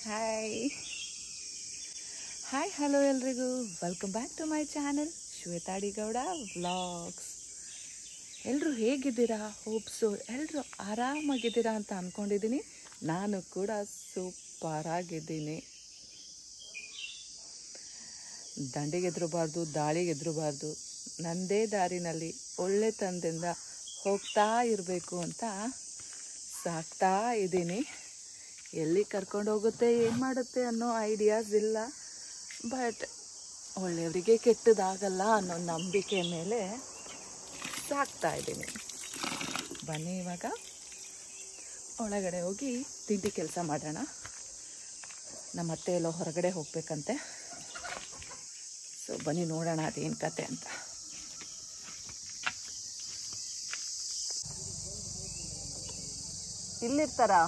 Hi hi hello ಎಲ್ರಿಗೂ welcome back to my channel Shwetha D Gowda vlogs ಎಲ್ಲರೂ ಹೇಗಿದ್ದೀರಾ ಹೋಪ್ಸು ಎಲ್ಲರೂ ಆರಾಮಾಗಿದ್ದೀರಾ ಅಂತ ಅಂದ್ಕೊಂಡಿದ್ದೀನಿ ನಾನು ಕೂಡ ಸೂಪರ್ ಆಗಿದ್ದೀನಿ ದಂಡಿಗೆ ಎದುರಬಾರ್ದು ದಾಳಿಗೆ ಎದುರಬಾರ್ದು ನನ್ನದೇ ದಾರಿನಲ್ಲಿ ಒಳ್ಳೆ ತಂದಿಂದ ಹೋಗ್ತಾ ಇರಬೇಕು ಅಂತ ಸಾಕ್ತಾ ಇದ್ದೀನಿ ಎಲ್ಲಿ ಕರ್ಕೊಂಡು ಹೋಗುತ್ತೆ ಏನು ಮಾಡುತ್ತೆ ಅನ್ನೋ ಐಡಿಯಾಸ್ ಇಲ್ಲ ಬಟ್ ಒಳ್ಳೆಯವರಿಗೆ ಕೆಟ್ಟದಾಗಲ್ಲ ಅನ್ನೋ ನಂಬಿಕೆ ಮೇಲೆ ಸಾಕ್ತಾ ಇದ್ದೀನಿ ಬನ್ನಿ ಇವಾಗ ಒಳಗಡೆ ಹೋಗಿ ತಿಂಡಿ ಕೆಲಸ ಮಾಡೋಣ ನಮ್ಮ ಅತ್ತೆ ಎಲ್ಲೋ ಹೊರಗಡೆ ಹೋಗ್ಬೇಕಂತೆ ಸೊ ಬನ್ನಿ ನೋಡೋಣ ಅದೇನು ಕತೆ ಅಂತ ಇಲ್ಲಿರ್ತಾರಾ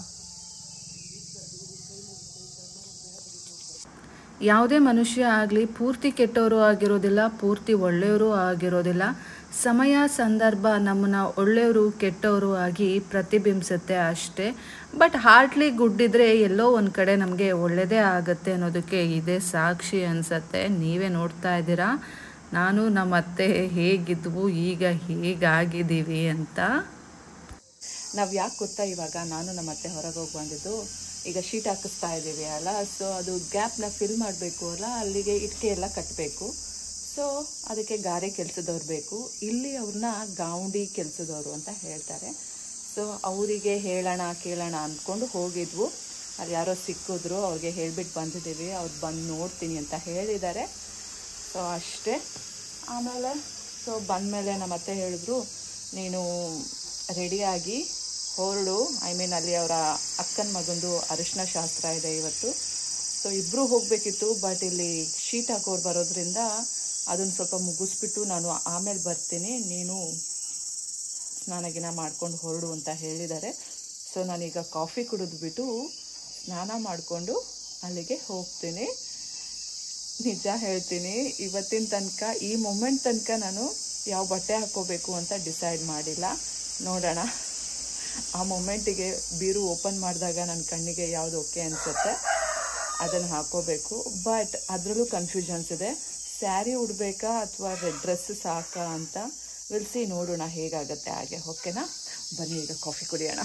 ಯಾವುದೇ ಮನುಷ್ಯ ಆಗಲಿ ಪೂರ್ತಿ ಕೆಟ್ಟವರು ಆಗಿರೋದಿಲ್ಲ ಪೂರ್ತಿ ಒಳ್ಳೆಯವರು ಆಗಿರೋದಿಲ್ಲ ಸಮಯ ಸಂದರ್ಭ ನಮ್ಮನ್ನ ಒಳ್ಳೆಯವರು ಕೆಟ್ಟವರು ಆಗಿ ಪ್ರತಿಬಿಂಬಿಸುತ್ತೆ ಅಷ್ಟೇ ಬಟ್ ಹಾರ್ಟ್ಲಿ ಗುಡ್ಡಿದ್ರೆ ಎಲ್ಲೋ ಒಂದು ಕಡೆ ನಮಗೆ ಒಳ್ಳೆಯದೇ ಆಗುತ್ತೆ ಅನ್ನೋದಕ್ಕೆ ಇದೇ ಸಾಕ್ಷಿ ಅನಿಸತ್ತೆ ನೀವೇ ನೋಡ್ತಾ ಇದ್ದೀರಾ ನಾನು ನಮ್ಮ ಅತ್ತೆ ಹೇಗಿದ್ವು ಈಗ ಹೇಗಾಗಿದ್ದೀವಿ ಅಂತ ನಾವು ಯಾಕೆ ಗೊತ್ತಾ ಇವಾಗ ನಾನು ನಮ್ಮ ಅತ್ತೆ ಹೊರಗೆ ಹೋಗಿ ಬಂದಿದ್ದು ಈಗ ಶೀಟ್ ಹಾಕಿಸ್ತಾ ಇದ್ದೀವಿ ಅಲ್ಲ ಸೊ ಅದು ಗ್ಯಾಪ್ನ ಫಿಲ್ ಮಾಡಬೇಕು ಅಲ್ಲ ಅಲ್ಲಿಗೆ ಇಟ್ಕೆ ಎಲ್ಲ ಕಟ್ಟಬೇಕು ಸೊ ಅದಕ್ಕೆ ಗಾರೆ ಕೆಲಸದವ್ರು ಬೇಕು ಇಲ್ಲಿ ಅವ್ರನ್ನ ಗಾಂಡಿ ಕೆಲಸದವರು ಅಂತ ಹೇಳ್ತಾರೆ ಸೊ ಅವರಿಗೆ ಹೇಳೋಣ ಕೇಳೋಣ ಅಂದ್ಕೊಂಡು ಹೋಗಿದ್ವು ಅಲ್ಲಿ ಯಾರೋ ಸಿಕ್ಕಿದ್ರು ಅವ್ರಿಗೆ ಹೇಳ್ಬಿಟ್ಟು ಬಂದಿದ್ದೀವಿ ಅವ್ರು ಬಂದು ನೋಡ್ತೀನಿ ಅಂತ ಹೇಳಿದ್ದಾರೆ ಸೊ ಅಷ್ಟೇ ಆಮೇಲೆ ಸೊ ಬಂದಮೇಲೆ ನಮ್ಮ ಅತ್ತೆ ಹೇಳಿದ್ರು ನೀನು ರೆಡಿಯಾಗಿ ಹೊರಡು ಐ ಮೀನ್ ಅಲ್ಲಿ ಅವರ ಅಕ್ಕನ ಮಗಂದು ಅರಿಶಿನ ಶಾಸ್ತ್ರ ಇದೆ ಇವತ್ತು ಸೊ ಇಬ್ಬರು ಹೋಗಬೇಕಿತ್ತು ಬಟ್ ಇಲ್ಲಿ ಶೀಟ್ ಹಾಕೋರು ಬರೋದ್ರಿಂದ ಅದನ್ನು ಸ್ವಲ್ಪ ಮುಗಿಸ್ಬಿಟ್ಟು ನಾನು ಆಮೇಲೆ ಬರ್ತೀನಿ ನೀನು ಸ್ನಾನ ಗಿನ ಮಾಡ್ಕೊಂಡು ಹೊರಡು ಅಂತ ಹೇಳಿದ್ದಾರೆ ಸೊ ನಾನೀಗ ಕಾಫಿ ಕುಡಿದ್ಬಿಟ್ಟು ಸ್ನಾನ ಮಾಡಿಕೊಂಡು ಅಲ್ಲಿಗೆ ಹೋಗ್ತೀನಿ ನಿಜ ಹೇಳ್ತೀನಿ ಇವತ್ತಿನ ತನಕ ಈ ಮೊಮೆಂಟ್ ತನಕ ನಾನು ಯಾವ ಬಟ್ಟೆ ಹಾಕೋಬೇಕು ಅಂತ ಡಿಸೈಡ್ ಮಾಡಿಲ್ಲ ನೋಡೋಣ ಆ ಮೊಮೆಂಟಿಗೆ ಬೀರು ಓಪನ್ ಮಾಡಿದಾಗ ನನ್ನ ಕಣ್ಣಿಗೆ ಯಾವುದು ಓಕೆ ಅನಿಸುತ್ತೆ ಅದನ್ನು ಹಾಕೋಬೇಕು ಬಟ್ ಅದರಲ್ಲೂ ಕನ್ಫ್ಯೂಷನ್ಸ್ ಇದೆ ಸ್ಯಾರಿ ಉಡಬೇಕಾ ಅಥವಾ ರೆಡ್ ಡ್ರೆಸ್ ಸಾಕಾ ಅಂತ ವಿಲ್ಸಿ ನೋಡೋಣ ಹೇಗಾಗತ್ತೆ ಹಾಗೆ ಓಕೆನಾ ಬನ್ನಿ ಈಗ ಕಾಫಿ ಕುಡಿಯೋಣ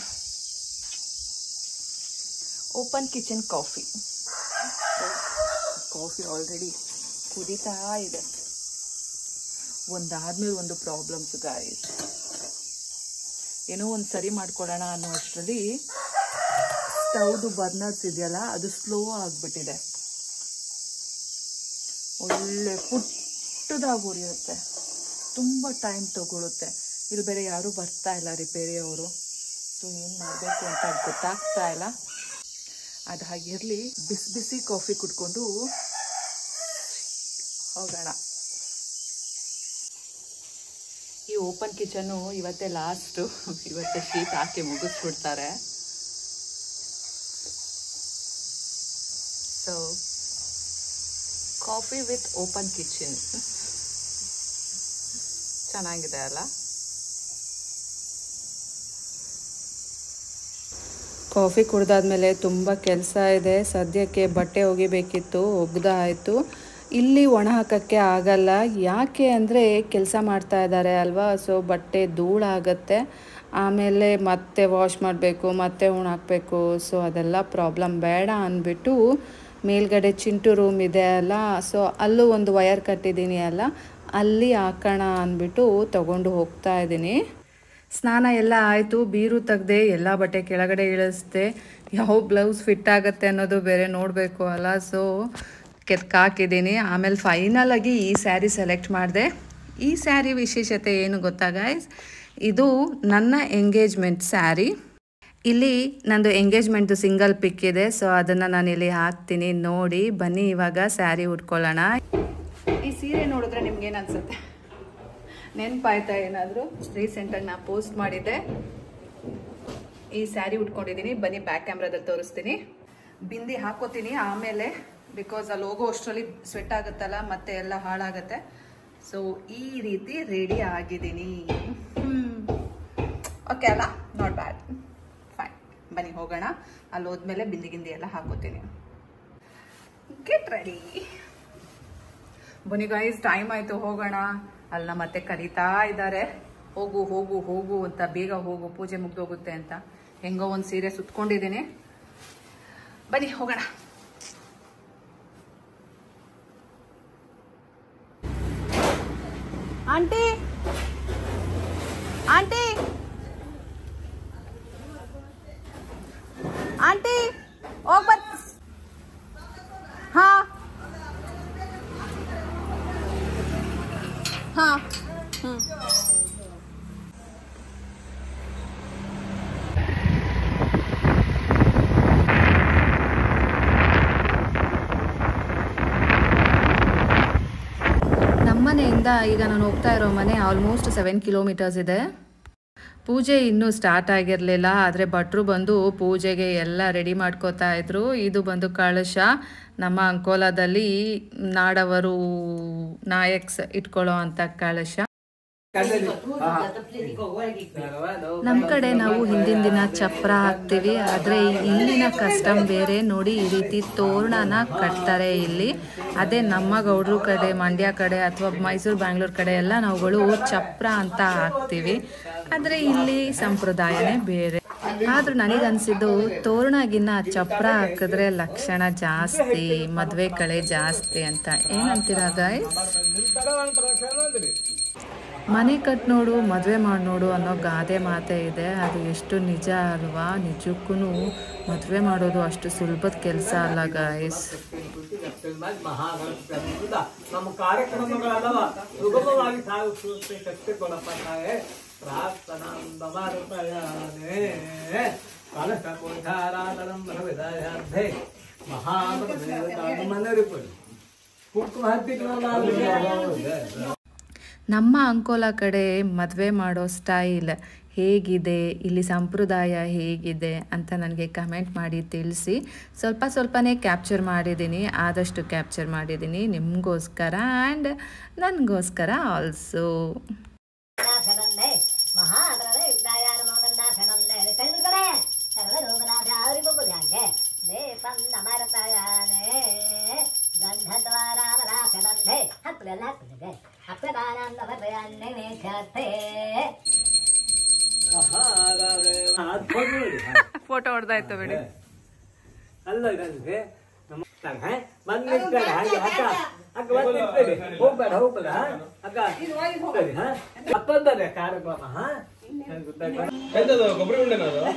open kitchen coffee coffee already ಕುದೀತಾ ಇದೆ ಒಂದಾದ್ಮೇಲೆ ಒಂದು ಪ್ರಾಬ್ಲಮ್ಸ್ ಗಾಯ್ಸ್ ಏನೋ ಒಂದು ಸರಿ ಮಾಡ್ಕೊಳ್ಳೋಣ ಅನ್ನೋ ಅಷ್ಟರಲ್ಲಿ ಸ್ಟವ್ದು ಬರ್ನರ್ಸ್ ಇದೆಯಲ್ಲ ಅದು ಸ್ಲೋ ಆಗಿಬಿಟ್ಟಿದೆ ಒಳ್ಳೆ ಪುಟ್ಟದಾಗಿ ಉರಿಯುತ್ತೆ ತುಂಬ ಟೈಮ್ ತಗೊಳುತ್ತೆ ಇಲ್ಲಿ ಬೇರೆ ಯಾರೂ ಬರ್ತಾ ಇಲ್ಲ ರಿಪೇರಿ ಅವರು ಸೊ ಏನು ಮಾಡಬೇಕು ಅಂತ ಗೊತ್ತಾಗ್ತಾ ಇಲ್ಲ ಅದು ಹಾಗಿರಲಿ ಬಿಸಿ ಬಿಸಿ ಕಾಫಿ ಕುಡ್ಕೊಂಡು ಹೋಗೋಣ ಈ ಓಪನ್ ಕಿಚನ್ನು ಇವತ್ತೇ ಲಾಸ್ಟು ಇವತ್ತೇ ಶೀಟ್ ಹಾಕಿ ಮುಗಿಸ್ಬಿಡ್ತಾರೆ so coffee with open kitchen ಚೆನ್ನಾಗಿದೆ ಅಲ್ಲ ಕಾಫಿ ಕುಡ್ದಾದ್ಮೇಲೆ ತುಂಬ ಕೆಲಸ ಇದೆ ಸದ್ಯಕ್ಕೆ ಬಟ್ಟೆ ಒಗಿಬೇಕಿತ್ತು ಒಗ್ದಾಯಿತು ಇಲ್ಲಿ ಒಣ ಹಾಕೋಕ್ಕೆ ಆಗಲ್ಲ ಯಾಕೆ ಅಂದರೆ ಕೆಲಸ ಮಾಡ್ತಾ ಇದ್ದಾರೆ ಅಲ್ವಾ ಸೊ ಬಟ್ಟೆ ಧೂಳಾಗತ್ತೆ ಆಮೇಲೆ ಮತ್ತೆ ವಾಶ್ ಮಾಡಬೇಕು ಮತ್ತೆ ಒಣ ಹಾಕಬೇಕು ಸೊ ಅದೆಲ್ಲ ಪ್ರಾಬ್ಲಮ್ ಬೇಡ ಅಂದ್ಬಿಟ್ಟು ಮೇಲ್ಗಡೆ ಚಿಂಟು ರೂಮ್ ಇದೆ ಅಲ್ಲ ಸೊ ಅಲ್ಲೂ ಒಂದು ವಯರ್ ಕಟ್ಟಿದ್ದೀನಿ ಅಲ್ಲ ಅಲ್ಲಿ ಹಾಕೋಣ ಅಂದ್ಬಿಟ್ಟು ತಗೊಂಡು ಹೋಗ್ತಾ ಇದ್ದೀನಿ ಸ್ನಾನ ಎಲ್ಲ ಆಯಿತು ಬೀರು ತೆಗ್ದೆ ಎಲ್ಲ ಬಟ್ಟೆ ಕೆಳಗಡೆ ಇಳಿಸ್ದೆ ಯಾವ ಬ್ಲೌಸ್ ಫಿಟ್ ಆಗುತ್ತೆ ಅನ್ನೋದು ಬೇರೆ ನೋಡಬೇಕು ಅಲ್ಲ ಸೊ ಕೆತ್ಕಾಕಿದ್ದೀನಿ ಆಮೇಲೆ ಫೈನಲ್ ಆಗಿ ಈ ಸ್ಯಾರಿ ಸೆಲೆಕ್ಟ್ ಮಾಡಿದೆ ಈ ಸ್ಯಾರಿ ವಿಶೇಷತೆ ಏನು ಗೊತ್ತಾ ಗೈಸ್ ಇದು ನನ್ನ ಎಂಗೇಜ್ಮೆಂಟ್ ಸ್ಯಾರಿ ಇಲ್ಲಿ ನಂದು ಎಂಗೇಜ್ಮೆಂಟ್ದು ಸಿಂಗಲ್ ಪಿಕ್ ಇದೆ ಸೊ ಅದನ್ನು ನಾನು ಇಲ್ಲಿ ಹಾಕ್ತೀನಿ ನೋಡಿ ಬನ್ನಿ ಇವಾಗ ಸ್ಯಾರಿ ಉಟ್ಕೊಳ್ಳೋಣ ಈ ಸೀರೆ ನೋಡಿದ್ರೆ ನಿಮ್ಗೆ ಏನು ಅನ್ಸುತ್ತೆ ನೆನಪಾಯ್ತಾ ಏನಾದರೂ ರೀಸೆಂಟಾಗಿ ನಾ ಪೋಸ್ಟ್ ಮಾಡಿದ್ದೆ ಈ ಸ್ಯಾರಿ ಉಟ್ಕೊಂಡಿದ್ದೀನಿ ಬನ್ನಿ ಬ್ಯಾಕ್ ಕ್ಯಾಮ್ರಾದಲ್ಲಿ ತೋರಿಸ್ತೀನಿ ಬಿಂದಿ ಹಾಕೋತೀನಿ ಆಮೇಲೆ ಬಿಕಾಸ್ ಅಲ್ಲಿ ಹೋಗೋ ಅಷ್ಟರಲ್ಲಿ ಸ್ವೆಟ್ ಆಗುತ್ತಲ್ಲ ಮತ್ತೆ ಎಲ್ಲ ಹಾಳಾಗತ್ತೆ ಸೊ ಈ ರೀತಿ ರೆಡಿ ಆಗಿದ್ದೀನಿ ಓಕೆ ಅಲ್ಲ ನಾಟ್ ಬ್ಯಾಡ್ ಫೈನ್ ಬನ್ನಿ ಹೋಗೋಣ ಅಲ್ಲಿ ಹೋದ್ಮೇಲೆ ಬಿಂದಿ ಗಿಂದಿ ಎಲ್ಲ ಹಾಕೋತೀನಿ ಗೆಟ್ ರೆಡಿ ಬನ್ನಿ ಗೈಸ್ ಟೈಮ್ ಆಯ್ತು ಹೋಗೋಣ ಅಲ್ಲಿ ನಮ್ಮ ಮತ್ತೆ ಕರೀತಾ ಇದ್ದಾರೆ ಹೋಗು ಹೋಗು ಹೋಗು ಅಂತ ಬೇಗ ಹೋಗು ಪೂಜೆ ಮುಗ್ದೋಗುತ್ತೆ ಅಂತ ಹೆಂಗೋ ಒಂದು ಸೀರೆ ಸುತ್ಕೊಂಡಿದ್ದೀನಿ ಬನ್ನಿ ಹೋಗೋಣ ಆಂಟಿ ಆಂಟಿ ಆಂಟಿ ಹೋಗ್ ಬರ್ ಹಾ ಹಾ ಹ್ಮ್ ನಮ್ಮನೆಯಿಂದ ಈಗ ನಾನು ಹೋಗ್ತಾ ಇರೋ ಮನೆ ಆಲ್ಮೋಸ್ಟ್ ಸೆವೆನ್ ಕಿಲೋಮೀಟರ್ಸ್ ಇದೆ ಪೂಜೆ ಇನ್ನೂ ಸ್ಟಾರ್ಟ್ ಆಗಿರಲಿಲ್ಲ ಆದರೆ ಭಟ್ರು ಬಂದು ಪೂಜೆಗೆ ಎಲ್ಲ ರೆಡಿ ಮಾಡ್ಕೋತಾ ಇದ್ರು ಇದು ಬಂದು ಕಳಶ ನಮ್ಮ ಅಂಕೋಲಾದಲ್ಲಿ ನಾಡವರು ನಾಯಕ್ಸ್ ಇಟ್ಕೊಳ್ಳೋ ಅಂಥ ಕಳಶ ನಮ್ಮ ಕಡೆ ನಾವು ಹಿಂದಿನ ದಿನ ಚಪ್ರ ಹಾಕ್ತೀವಿ ಆದರೆ ಇಲ್ಲಿನ ಕಸ್ಟಮ್ ಬೇರೆ ನೋಡಿ ಈ ರೀತಿ ತೋರಣನ ಕಟ್ತಾರೆ ಇಲ್ಲಿ ಅದೇ ನಮ್ಮ ಗೌಡ್ರು ಕಡೆ ಮಂಡ್ಯ ಕಡೆ ಅಥವಾ ಮೈಸೂರು ಬ್ಯಾಂಗ್ಳೂರ್ ಕಡೆ ಎಲ್ಲ ನಾವುಗಳು ಚಪ್ರ ಅಂತ ಹಾಕ್ತೀವಿ ಆದರೆ ಇಲ್ಲಿ ಸಂಪ್ರದಾಯನೇ ಬೇರೆ ಆದ್ರೂ ನನಗನ್ಸಿದ್ದು ತೋರಣಗಿನ್ನ ಚಪ್ರ ಹಾಕಿದ್ರೆ ಲಕ್ಷಣ ಜಾಸ್ತಿ ಮದುವೆ ಕಳೆ ಜಾಸ್ತಿ ಅಂತ ಏನಂತೀರಾ ಗಾಯ್ಸ್ ಮನೆ ಕಟ್ ನೋಡು ಮದುವೆ ಮಾಡಿ ನೋಡು ಅನ್ನೋ ಗಾದೆ ಮಾತೇ ಇದೆ ಅದು ಎಷ್ಟು ನಿಜ ಅಲ್ವಾ ನಿಜಕ್ಕೂ ಮದುವೆ ಮಾಡೋದು ಅಷ್ಟು ಸುಲಭದ ಕೆಲಸ ಅಲ್ಲ ಗಾಯ್ಸ್ ಮಹಾಗಣಪತಿ ನಮ್ಮ ಕಾರ್ಯಕ್ರಮಗಳೆಲ್ಲವ ಸುಗಮವಾಗಿ ಸಾಗಿಸುವಂತೆ ಶಕ್ತಿಗೊಳಪಟ್ಟಾಗೆ ಪ್ರಾರ್ಥನಾಂದಮಾರುತಯಾನೆ ಕಲಶ ಪೂಜಾರಾಧನಂ ವಿಧಾಯಾರ್ಧೆ ಮಹಾಗಣಪತಿ ಕುಂಕುಮ ಹತ್ತಿಗೆ ನಮ್ಮ ಅಂಕೋಲ ಕಡೆ ಮದುವೆ ಮಾಡೋ ಸ್ಟೈಲ್ ಹೇಗಿದೆ ಇಲ್ಲಿ ಸಂಪ್ರದಾಯ ಹೇಗಿದೆ ಅಂತ ನನಗೆ ಕಮೆಂಟ್ ಮಾಡಿ ತಿಳಿಸಿ ಸ್ವಲ್ಪ ಸ್ವಲ್ಪನೇ ಕ್ಯಾಪ್ಚರ್ ಮಾಡಿದ್ದೀನಿ ಆದಷ್ಟು ಕ್ಯಾಪ್ಚರ್ ಮಾಡಿದ್ದೀನಿ ನಿಮಗೋಸ್ಕರ ಆ್ಯಂಡ್ ನನಗೋಸ್ಕರ ಆಲ್ಸೋ ನಾಶನಂದೆ ಮಹಾಗಣನೆ ವಿದ್ಯಾಯಾನ ಮಗನ್ನಾಶನಂದೆ ಕಣ್ಕಡೆ ಸರ್ವರೋಗನಾಧಾರಿಬುಬುಧಾಂಗೆ ಲೇಪಂದಮರತಯಾನೆ ಗಂಧದ್ವಾರಾಮಲಾಶನಂದೆ ಹತ್ತಲೆಲ್ಲ ಹಾಕ್ತಿದ್ದೆ ಹತ್ತದಾನಂದಮರತಯಾನ್ನೇ ಮೇಘತೆ ಫೋಟೋ ಹೊಡೆದಾಯ್ತು ಬಿಡಿ ಅಲ್ಲ ಇದಂದ್ರೆ ನಮ್ಮ ಹಾ? ಬಂದ್ ನಿಂತ್ಕೊಳ್ಳಿ, ಹಾಗೆ ಅಕ್ಕ ಅಕ್ಕ ಬಂದ್ ನಿಂತ್ಕೊಳ್ಳಿ. ಹೋಗ್ಬೇಡ ಹೋಗ್ಬೇಡ ಅಕ್ಕ ಸರಿ ಹಾ ಮತ್ತೊಂದದೇ ಕಾರ್ಯಕ್ರಮ ಹಾ ಸರಿ, ಗೊತ್ತಾಯ್ತಾ? ಎಂತದು ಕೊಬ್ಬರಿ ಉಂಡೆನಾ ಅದು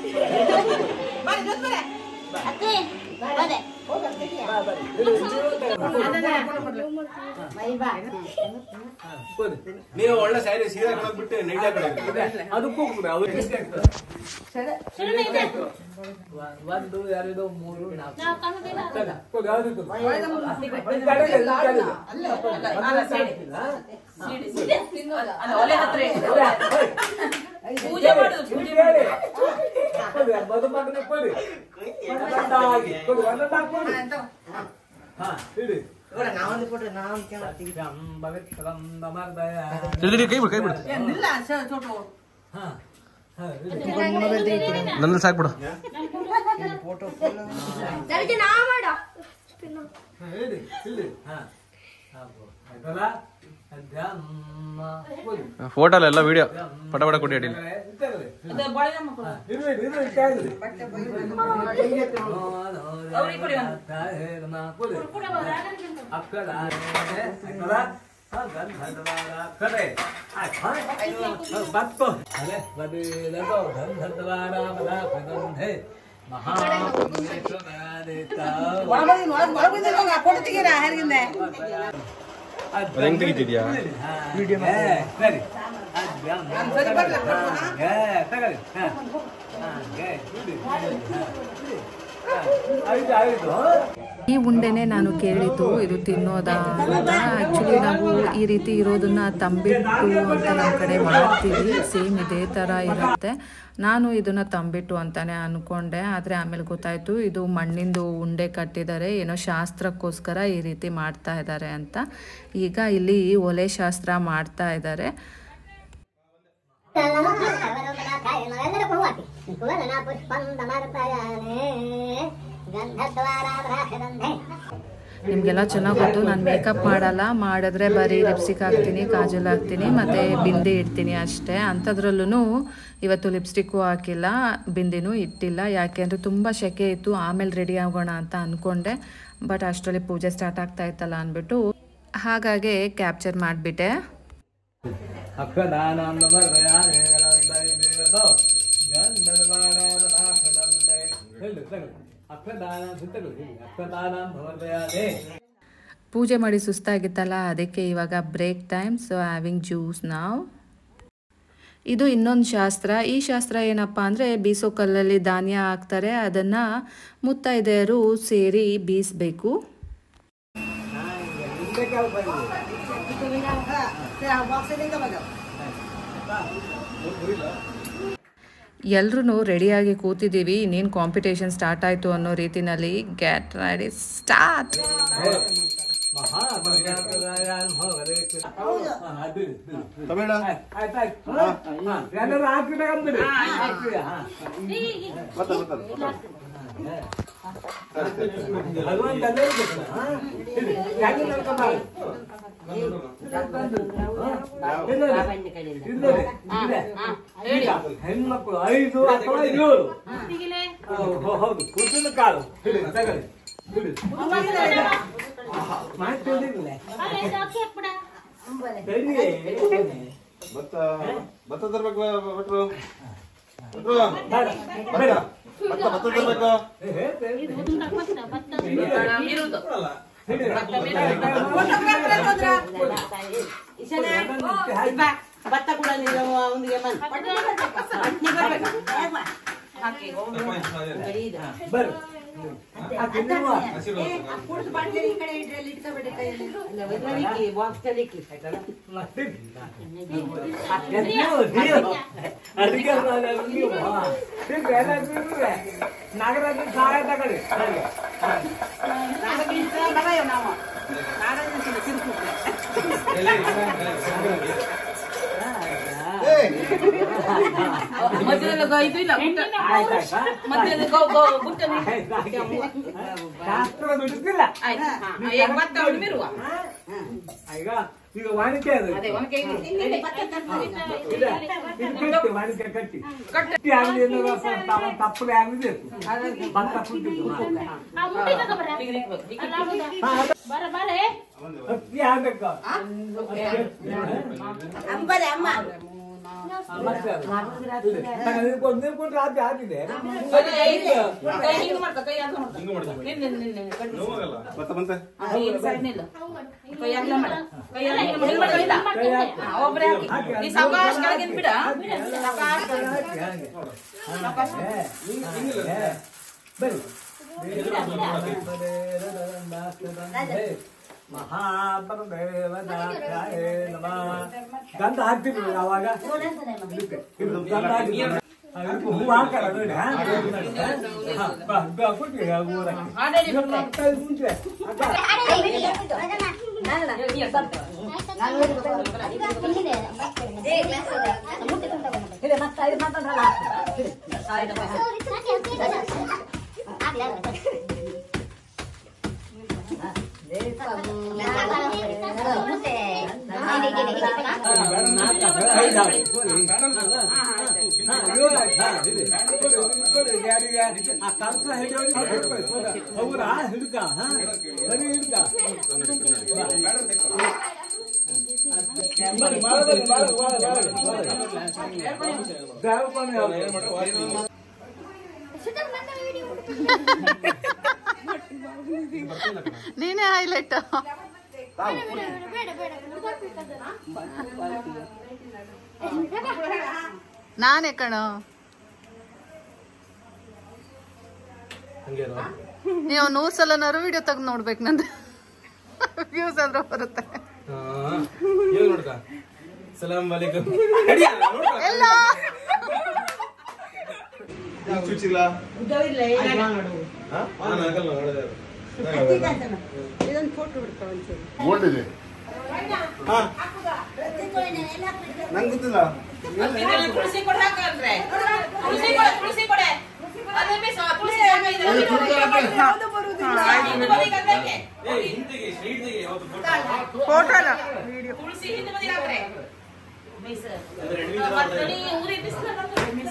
ಹಾ, ಕೂರಿ. ನೀವು ಒಳ್ಳೆ ಸ್ಯಾರಿ ಸೀರೆ ಬಿಟ್ಟು ನೈಟ್ ಹಾಕೊಳ್ಳಿ ಅದಕ್ಕೂ ಕೂಡ ಅವ್ರು ಎಷ್ಟೇ ಆಗ್ತದೆ? ಒ- ಒಂದು ಎರಡು ಮೂರು ನಾಲ್ಕು ತಗ, ಕೂರಿ, ಯಾವ್ದು ಕೂರಿ? ಒಂದು ಕಡೆ ಇದೆ, ಒಂದು ಕಡೆ ಇದೆ. ಒಂದು side ಇಲ್ಲ. ಹಾ, ಪೂಜೆ ಹೇಳಿ. ಕೊಡಿ, ಮದುಮಗನಿಗೆ ಕೊಡಿ. ಒಂದೊಂದಾಗಿ, ಕೊಡಿ, ಒಂದೊಂದಾಗಿ ಕೊಡಿ. ಹಾ, ಇಡಿ. ಸತ್ಯಂ ಪವಿತ್ರಂ ಸಮರ್ಪಯ. ಕೈ ಬಿಡು ಕೈ ಬಿಡು ಹಾ, ಹಾ, ಇಡಿ. ನನ್ನ ಸಾಕ್ಬಿಡು ಹಾ, ಇಡಿ, ಇಡಿ. ಹಾ, ಹಾಕು. ಆಯ್ತಲ್ಲ? ಅದ್ಯಮ್ಮ, ಕೊಡಿ. ಫೋಟೋಲೆಲ್ಲ ವಿಡಿಯೋ ಪಟ ಪಟ ಕೊಡಿ ಅಡಿಲಿ ಇರ್ತೇವೆ. ಹಾ, ಇರು, ಇರು, ಇರು, ಇರ್ತಾ ಇರು. ಅಕ್ಕಡ ಆಯ್ತಲ್ಲ? ಹಾ, ಗಂಧದ್ವಾರ ಕಡೆ. ಆಯ್ತು, ಹಾ? ಹಾ, ಬತ್ತು. ಅಲೆ, ಬದಿಲದು ಗಂಧದ್ವಾರ ಮಲಾಪಗಂಧೆ. ಮಹಾಪುಣ್ಯೇಶ್ವರಾದಿತ. ಅದು ಹೆಂಗ್ ತೆಗಿತಿದ್ಯಾ? ಹಾ, ಏ, ಸರಿ ಅದ್ಯಮ್ಮ. ಏ, ತಗೊಳ್ಳಿ. ಹಾ. ಹಾ, ಏ, ಇಡಿ. ಹಾ, ಇಡಿ. ಹಾ, ಆಯ್ತು ಆಯ್ತು ಈ ಉಂಡೆನೆ ನಾನು ಕೇಳಿದ್ದು ಇದು ತಿನ್ನೋದಾ ಅಂತ ಆ್ಯಕ್ಚುಲಿ ನಾವು ಈ ರೀತಿ ಇರೋದನ್ನ ತಂಬಿಟ್ಟು ಅಂತ ನಮ್ಮ ಕಡೆ ಮಾಡ್ತೀವಿ ಸೇಮ್ ಇದೇ ಥರ ಇರುತ್ತೆ ನಾನು ಇದನ್ನು ತಂಬಿಟ್ಟು ಅಂತಾನೆ ಅಂದ್ಕೊಂಡೆ ಆದರೆ ಆಮೇಲೆ ಗೊತ್ತಾಯಿತು ಇದು ಮಣ್ಣಿಂದು ಉಂಡೆ ಕಟ್ಟಿದ್ದಾರೆ ಏನೋ ಶಾಸ್ತ್ರಕ್ಕೋಸ್ಕರ ಈ ರೀತಿ ಮಾಡ್ತಾ ಇದ್ದಾರೆ ಅಂತ ಈಗ ಇಲ್ಲಿ ಒಲೆ ಶಾಸ್ತ್ರ ಮಾಡ್ತಾ ಇದ್ದಾರೆ ಎಲ್ಲರೂ ಹೋಗಿ ಕುಲನ ಪುಷ್ಪಂ ಸಮರ್ಪಯಾನೆ ಗಂಧದ್ವಾರಾಮಲಾಶನಂದೆ ನಿಮಗೆಲ್ಲ ಚೆನ್ನಾಗಿ ಗೊತ್ತು ನಾನು ಮೇಕಪ್ ಮಾಡಲ್ಲ ಮಾಡಿದ್ರೆ ಬರೀ ಲಿಪ್ಸ್ಟಿಕ್ ಹಾಕ್ತೀನಿ ಕಾಜಲ್ ಹಾಕ್ತೀನಿ ಮತ್ತು ಬಿಂದಿ ಇಡ್ತೀನಿ ಅಷ್ಟೇ ಅಂಥದ್ರಲ್ಲೂ ಇವತ್ತು ಲಿಪ್ಸ್ಟಿಕ್ಕು ಹಾಕಿಲ್ಲ ಬಿಂದಿನೂ ಇಟ್ಟಿಲ್ಲ ಯಾಕೆಂದರೆ ತುಂಬ ಸೆಕೆ ಇತ್ತು ಆಮೇಲೆ ರೆಡಿ ಆಗೋಣ ಅಂತ ಅಂದ್ಕೊಂಡೆ ಬಟ್ ಅಷ್ಟರಲ್ಲಿ ಪೂಜೆ ಸ್ಟಾರ್ಟ್ ಆಗ್ತಾ ಇತ್ತಲ್ಲ ಅಂದ್ಬಿಟ್ಟು ಹಾಗಾಗಿ ಕ್ಯಾಪ್ಚರ್ ಮಾಡಿಬಿಟ್ಟೆ ಅಕ್ಕದಾನಂದ ಗಂಧದ ಬಾಣಾಮಲಾಖದಂಡೆ ಹೇಳು ತಗೊಳ್ಳಿ ಅಕ್ಕದಾನ ತಗೊಳ್ಳಿ ಅಕ್ಕದಾನ ಭವದಯಾದೆ ಪೂಜೆ ಮಾಡಿ ಸುಸ್ತಾಗಿತ್ತಲ್ಲ ಅದಕ್ಕೆ ಇವಾಗ break time so having juice ನಾವು ಇದು ಇನ್ನೊಂದು ಶಾಸ್ತ್ರ ಈ ಶಾಸ್ತ್ರ ಏನಪ್ಪ ಅಂದರೆ ಬೀಸೋ ಕಲ್ಲಲ್ಲಿ ಧಾನ್ಯ ಹಾಕ್ತಾರೆ ಅದನ್ನು ಮುತ್ತೈದೆಯರು ಸೇರಿ ಬೀಸಬೇಕು ಎಲ್ರೂ ರೆಡಿಯಾಗಿ ಕೂತಿದ್ದೀವಿ ಇನ್ನೇನು ಕಾಂಪಿಟೇಷನ್ ಸ್ಟಾರ್ಟ್ ಆಯಿತು ಅನ್ನೋ ರೀತಿನಲ್ಲಿ ಗೆಟ್ ರೆಡಿ ಸ್ಟಾರ್ಟ್ ಮಹಾಭಗವದಾಯಾನ್ ಭವರೇ ಅದು ತಮಿಳ ಆಯ್ತಾಯ್ತು ಎಲ್ಲರೂ ಹಾಕ್ಬಿಟ್ಟು ಹಾಕ್ಬಿಡಿ ಹಾ ಬರ್ತಾರೆ ಬರ್ತಾರೆ ಭಗವಂತ ಅಲ್ಲೇ ಇರ್ಬೇಕು, ಹಾ? ಇಲ್ಲಿ, ಯಾಕೆ ನಡ್ಕೊಂಡ್ ಬಾ? ಇಲ್ಲದೆ, ಇಲ್ಲದೆ, ಇದೆ. ಈಗ ಹೆಣ್ಮಕ್ಳು ಐದು ಅಥವಾ ಏಳು ಹೌದು, ಹೌದು ಕುದಿನ ಕಾಳು ಹಿಡಿ, ತಗೊಳ್ಳಿ ಹಿಡಿ. ಮಾಡ್ತಿದ್ದೀರಲ್ಲ? ಸರಿ. ಭತ್ತ ಭತ್ತ ತರ್ಬೇಕು ಭಟ್ರು ಭಟ್ರು ಬೇಡ, ಬೇಡ. ಭತ್ತ ಭತ್ತ ತರ್ಬೇಕು ಏ, ಹೇ, ಹೇ, ಹೇ. ಭತ್ತ ಕೂಡ ನೀನು ಅವನಿಗೆ ಬಂದು ಅಟ್ನಿ ಬರ್ಬೇಕು ಹಾಕಿ ಬರೀ ಇದು. ಬರ್ರಿ. ಹಾಕಿ ನೀವು. ಅಲ್ಲ, ಇದ್ರಲ್ಲಿ ಇಕ್ಕಿ, box ಅಲ್ಲಿ ಇಕ್ಕಿ. ಅದಕ್ಕೆ ನೀವು ನಾಗರಾಜ ಸಹಾಯ ತಗೊಳ್ಳಿ ನಾಡಗಿಂತ ಬರಯ್ಯ ನಾವು. ನಾಡಗಿಂತ ತಿರುಗ್ಬಿಟ್ರೆ. ಮಧ್ಯದಲ್ಲಿ ಗೋ- ಇದು ಇಲ್ಲ, ಗುಟ್ಟ. ಆಯ್ತಾಯ್ತಾ ಮಧ್ಯದಲ್ಲಿ ಗೋ- ಗೋ- ಗುಟ್ಟಲ್ಲಿ. ಶಾಸ್ತ್ರ ಬಿಡುತ್ತಿಲ್ಲ ಆಯ್ತು. ಹಾ, ಈಗ ಭತ್ತ ಉಳ್ಮಿರುವ. ಈಗ ಈಗ ವಾಣಿಕೆ ಅದು ಅದೇ ಒನಕೆ ಇದು. ರೆಡಿ. ಇದೆ. ಇದು ಕಟ್ಟಿ ವಾಣಿಕೆ ಕಟ್ಟಿ ಕಟ್ಟಿ ಆಗಲಿ ಅನ್ನೋ ತಾವ ತಪ್ಪಲೆ ಆಗಲಿ ಭತ್ತ ಕುಂತಿದ್ದು ಹೀಗೆ ಇಕ್ಬೇಕು. ಹತ್ತಿ ಆಗ್ಬೇಕು ಅಂಬಲೆ ಅಮ್ಮ ಮತ್ತೆ ಅದು. ಇದೆ. ನೀರ್ಕೊಂಡು ನೀರ್ಕೊಂಡ್ರೆ ಆಚೆ ಆಗಿದೆ ಕೈ ಹಿಂಗ್ ಮಾಡ್ಕೊ, ಕೈ ಅಗ್ಲ ಮಾಡ್ಕೊ. ನಿಲ್ಲು, ನಿಲ್ಲು, ನಿಲ್ಲು, ನಿಲ್ಲು. ಭತ್ತ ಬಂತೆ ಆ, ಈ side ನಿಲ್ಲು. ಕೈ ಅಗ್ಲ ಮಾಡು. ಕೈ ಅಗ್ಲ ಹಿಂಗ್ ಮಾಡು, ಹಿಂಗ್ ಮಾಡು, ಇಲ್ಲ. ಹಾ, ಒಬ್ರೇ ಹಾಕಿ. ನೀ ಸಾವ್ಕಾಶ ಕೆಳಗಿಂದ ಬಿಡ. ಸಾವ್ಕಾಶ ಕೆಳಗಿಂದ. ಬರ್ರಿ ಮಹಾಬಲದೇವದಾಯ ನಮಃ ಗಂಧ ಹಾಕ್ತಿದ್ರು ಅವಾಗ ಇದು ಗಂಧ ಹಾಕ್ತಿದ್ರು. ಆ, ಇದಕ್ಕೆ ಹೂ ಹಾಕಲ್ಲ ನೋಡಿ ಹಾ? ಹಾ, ಬಾ, ಬಾ, ಕೊಟ್ಟಿ ಆ ಊರಕ್ಕೆ. ಆಡಳಿ ಇವಾಗ ಆಗ್ತಾ ಇದೆ ಮುಂಚೆ. ಅಕ್ಕ, ಐದು ಹಾಕು. ಹಾ, ಏಳು ಆಯ್ತು. ಹಾ, ಇದೆ. ಕೊಡು, ಕೊಡು, ಯಾರಿಗೆ? ಆ ಕರ್ಸ ಹಿಡಿಯೋರಿಗೆ ಕೊಡ್ಬೇಕು. ಹೌದಾ? ಹೌದಾ? ಹಿಡ್ಕ, ಹಾ? ಬರೀ ಹಿಡ್ಕ. ಬನ್ನಿ, ಬಾಳ ಬನ್ನಿ, ಬಾಳ, ಬಾಳ, ಬಾಳ, ಬಾಳ. ದೇವಪ್ಪನ ಯಾವ್ದು? ನೀನೇ ಹೈಲೈಟ್ ನಾನೇ ಕಣೋ ನೀವು ನೂರ್ ಸಲನಾರು ವಿಡಿಯೋ ತೆಗ್ದು ನೋಡ್ಬೇಕು ನಂದು ವ್ಯೂಸ್ ಆದ್ರೂ ಬರುತ್ತೆ ಸಲಾಂ ವಾಲೇಕುಮ್ ಎಲ್ಲ ಚುಚ್ಚಿಲ್ಲ ಉದ್ದವಿಲ್ಲ, ಏನಾಗ ನೋಡು. ಗೋಲ್ಡ್ ಇದೆ ಹಾ ನಂಗೆ ಗೊತ್ತಿಲ್ಲ ಇದೆಲ್ಲ ತುಳಸಿ ಕೊಡು ಹಾಕಂದ್ರೆ. ತುಳಸಿ ಕೊಡು, ತುಳಸಿ ಕೊಡೆ. ಅದು ಬಿಸು, ತುಳಸಿ ಹಾಕು, ಇದೆಲ್ಲ ಬಿಡು. ಹಾ, ಇದು ಬದಿಗೆ ಅದಕ್ಕೆ. ಫೋಟೋ ಅಲ್ಲ ವಿಡಿಯೋ ತುಳಸಿ ಹಿಂದೆ ಬಂದಿರ ಆ ಕಡೆ ಮತ್ತೆ ನೀ ಊರಿ ಬಿಸಿಲ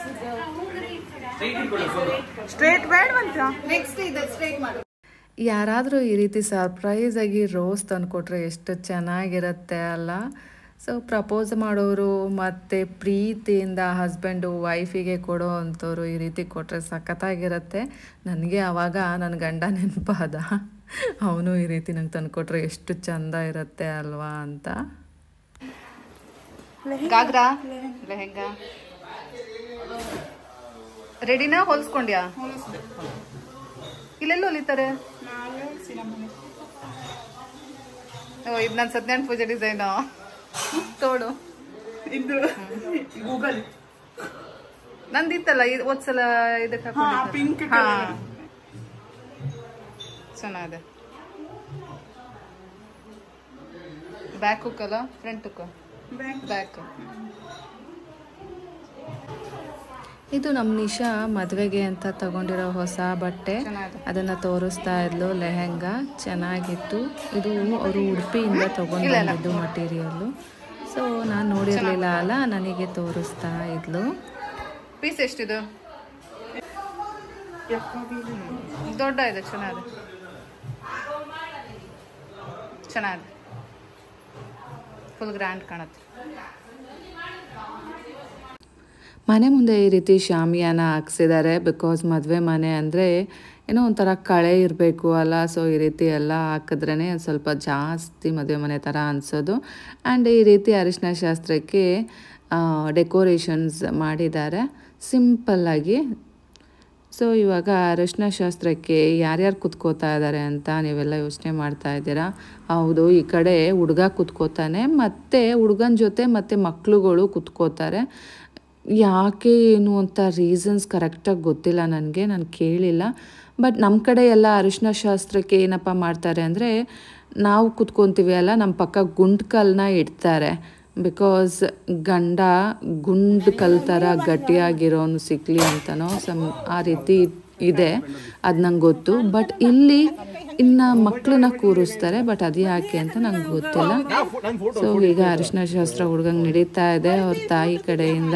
ಸ್ಟ್ರೇಟ್ ಬೇಡವಂತ ನೆಕ್ಸ್ಟ್ ಇದೆ ಸ್ಟ್ರೇಟ್ ಮಾಡು ಯಾರಾದರೂ ಈ ರೀತಿ ಸರ್ಪ್ರೈಸ್ ಆಗಿ ರೋಸ್ ತಂದುಕೊಟ್ರೆ ಎಷ್ಟು ಚೆನ್ನಾಗಿರುತ್ತೆ ಅಲ್ಲ ಸೊ ಪ್ರಪೋಸ್ ಮಾಡೋರು ಮತ್ತು ಪ್ರೀತಿಯಿಂದ ಹಸ್ಬೆಂಡು ವೈಫಿಗೆ ಕೊಡೋ ಅಂಥವ್ರು ಈ ರೀತಿ ಕೊಟ್ಟರೆ ಸಖತ್ತಾಗಿರುತ್ತೆ ನನಗೆ ಆವಾಗ ನನ್ನ ಗಂಡ ನೆನಪಾದ ಅವನು ಈ ರೀತಿ ನಂಗೆ ತಂದುಕೊಟ್ರೆ ಎಷ್ಟು ಚಂದ ಇರುತ್ತೆ ಅಲ್ವಾ ಅಂತ ಗಾಗ್ರಾ ಲೆಹೆಂಗಾ ರೆಡಿನಾ ಹೊಲ್ಸ್ಕೊಂಡ್ಯಾ ಇಲ್ಲೆಲ್ಲ ಹೊಲಿತಾರೆ ಓ ಇದು ನನ್ನ ಸತ್ಯನಾರಾಯಣ ಪೂಜೆ ಡಿಸೈನು ತೋಡು ಇದು ಗೂಗಲ್ ನಂದಿತ್ತಲ್ಲ ಇದ್- ಒಂದ್ಸಲ ಇದಕ್ಕೆ pink ಹಾ colour. ಚೆನ್ನಾಗಿದೆ ಬ್ಯಾಕ್ ಹುಕ್ಕಲ್ಲ ಫ್ರಂಟ್ ಹುಕ್ಕ ಬ್ಯಾಕ್ ಇದು ನಮ್ಮ ನಿಶಾ ಮದುವೆಗೆ ಅಂತ ತಗೊಂಡಿರೋ ಹೊಸ ಬಟ್ಟೆ ಅದನ್ನ ತೋರಿಸ್ತಾ ಇದ್ಲು ಲೆಹೆಂಗಾ ಚೆನ್ನಾಗಿತ್ತು ಇದು ಅವರು ಉಡುಪಿಯಿಂದ ತಗೊಂಡು ಬಂದಿದ್ದು ಮಟೀರಿಯಲ್ಲು ಸೊ ನಾನು ನೋಡಿರ್ಲಿಲ್ಲ ಅಲ್ಲ ನನಗೆ ತೋರಿಸ್ತಾ ಇದ್ಲು ಪೀಸ್ ಎಷ್ಟಿದು ದೊಡ್ಡ ಇದೆ ಚೆನ್ನಾಗಿದೆ ಚೆನ್ನಾಗಿದೆ ಫುಲ್ ಗ್ರ್ಯಾಂಡ್ ಕಾಣುತ್ತೆ ಮನೆ ಮುಂದೆ ಈ ರೀತಿ ಶಾಮಿಯಾನ ಹಾಕ್ಸಿದ್ದಾರೆ ಬಿಕಾಸ್ ಮದುವೆ ಮನೆ ಅಂದರೆ ಏನೋ ಒಂಥರ ಕಳೆ ಇರಬೇಕು ಅಲ್ಲ ಸೊ ಈ ರೀತಿ ಎಲ್ಲ ಹಾಕಿದ್ರೇ ಒಂದು ಸ್ವಲ್ಪ ಜಾಸ್ತಿ ಮದುವೆ ಮನೆ ಥರ ಅನಿಸೋದು ಆ್ಯಂಡ್ ಈ ರೀತಿ ಅರಿಶಿನ ಶಾಸ್ತ್ರಕ್ಕೆ ಡೆಕೋರೇಷನ್ಸ್ ಮಾಡಿದ್ದಾರೆ ಸಿಂಪಲ್ಲಾಗಿ ಸೊ ಇವಾಗ ಅರಿಶಿನ ಶಾಸ್ತ್ರಕ್ಕೆ ಯಾರ್ಯಾರು ಕುತ್ಕೋತಾ ಇದ್ದಾರೆ ಅಂತ ನೀವೆಲ್ಲ ಯೋಚನೆ ಮಾಡ್ತಾ ಇದ್ದೀರಾ ಹೌದು ಈ ಕಡೆ ಹುಡುಗ ಕುತ್ಕೋತಾನೆ ಮತ್ತು ಹುಡುಗನ ಜೊತೆ ಮತ್ತು ಮಕ್ಳುಗಳು ಕುತ್ಕೋತಾರೆ ಯಾಕೆ ಏನು ಅಂತ ರೀಸನ್ಸ್ ಕರೆಕ್ಟಾಗಿ ಗೊತ್ತಿಲ್ಲ ನನಗೆ ನಾನು ಕೇಳಿಲ್ಲ ಬಟ್ ನಮ್ಮ ಕಡೆ ಎಲ್ಲ ಅರಿಶಿನ ಶಾಸ್ತ್ರಕ್ಕೆ ಏನಪ್ಪ ಮಾಡ್ತಾರೆ ಅಂದರೆ ನಾವು ಕುತ್ಕೊತೀವಿ ಅಲ್ಲ ನಮ್ಮ ಪಕ್ಕ ಗುಂಡ್ ಕಲ್ಲನ್ನ ಇಡ್ತಾರೆ ಬಿಕಾಸ್ ಗಂಡ ಗುಂಡ್ ಕಲ್ ಥರ ಗಟ್ಟಿಯಾಗಿರೋನು ಸಿಕ್ಲಿ ಅಂತನೋ ಸಮ್ ಆ ರೀತಿ ಇದೆ ಅದು ನಂಗೆ ಗೊತ್ತು ಬಟ್ ಇಲ್ಲಿ ಇನ್ನು ಮಕ್ಕಳನ್ನ ಕೂರಿಸ್ತಾರೆ ಬಟ್ ಅದು ಯಾಕೆ ಅಂತ ನಂಗೆ ಗೊತ್ತಿಲ್ಲ ಸೊ ಈಗ ಅರಿಶಿನ ಶಾಸ್ತ್ರ ಹುಡುಗಂಗೆ ನಡೀತಾ ಇದೆ ಅವ್ರ ತಾಯಿ ಕಡೆಯಿಂದ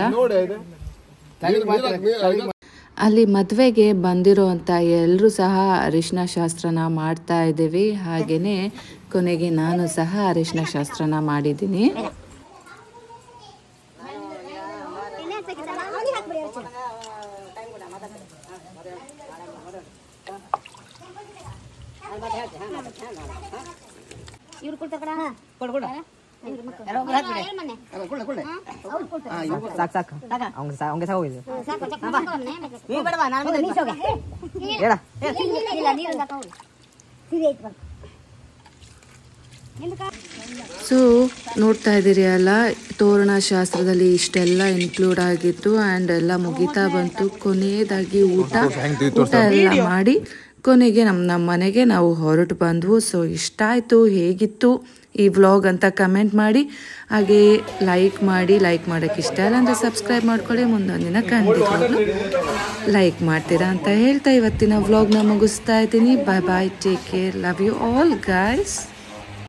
ಅಲ್ಲಿ ಮದುವೆಗೆ ಬಂದಿರೋವಂಥ ಎಲ್ಲರೂ ಸಹ ಅರಿಶಿನ ಶಾಸ್ತ್ರನ ಮಾಡ್ತಾ ಇದ್ದೀವಿ ಹಾಗೆಯೇ ಕೊನೆಗೆ ನಾನು ಸಹ ಅರಿಶಿನ ಶಾಸ್ತ್ರನ ಮಾಡಿದ್ದೀನಿ ಇವ್ರು ಕೊಡ್ತಾರ ಕೊಡು ಕೊಡು ಸಾಕು ಸಾಕು ಅವ್ನಿಗೆ ಸಾ ಅವ್ನಿಗೆ ಸಾಕು ಇದು ನೀ ಬೇಡವಾ ನಾನು ನೀ ಸೋಗ ಹೇಳ ಇಲ್ಲ ನೀರು ತಗೊಂಡು ಸೀರೆ ಐತೆ ಬಂದು ಸೊ ನೋಡ್ತಾ ಇದ್ದೀರಿ ಅಲ್ಲ ತೋರಣ ಶಾಸ್ತ್ರದಲ್ಲಿ ಇಷ್ಟೆಲ್ಲ ಇನ್ಕ್ಲೂಡ್ ಆಗಿತ್ತು ಆ್ಯಂಡ್ ಎಲ್ಲ ಮುಗಿತಾ ಬಂತು ಕೊನೆಯದಾಗಿ ಊಟ ಊಟ ಎಲ್ಲ ಮಾಡಿ ಕೊನೆಗೆ ನಮ್ಮ ನಮ್ಮ ಮನೆಗೆ ನಾವು ಹೊರಟು ಬಂದ್ವು ಸೊ ಇಷ್ಟ ಆಯಿತು ಹೇಗಿತ್ತು ಈ ವ್ಲಾಗ್ ಅಂತ ಕಮೆಂಟ್ ಮಾಡಿ ಹಾಗೆ ಲೈಕ್ ಮಾಡಿ ಲೈಕ್ ಮಾಡೋಕ್ಕೆ ಇಷ್ಟ ಇಲ್ಲ ಅಂದರೆ ಸಬ್ಸ್ಕ್ರೈಬ್ ಮಾಡ್ಕೊಳ್ಳಿ ಮುಂದೊಂದಿನ ಖಂಡಿತವಾಗ್ಲೂ ಲೈಕ್ ಮಾಡ್ತೀರಾ ಅಂತ ಹೇಳ್ತಾ ಇವತ್ತಿನ ವ್ಲಾಗ್ನ ಮುಗಿಸ್ತಾ ಇದ್ದೀನಿ bye bye take care love you all guys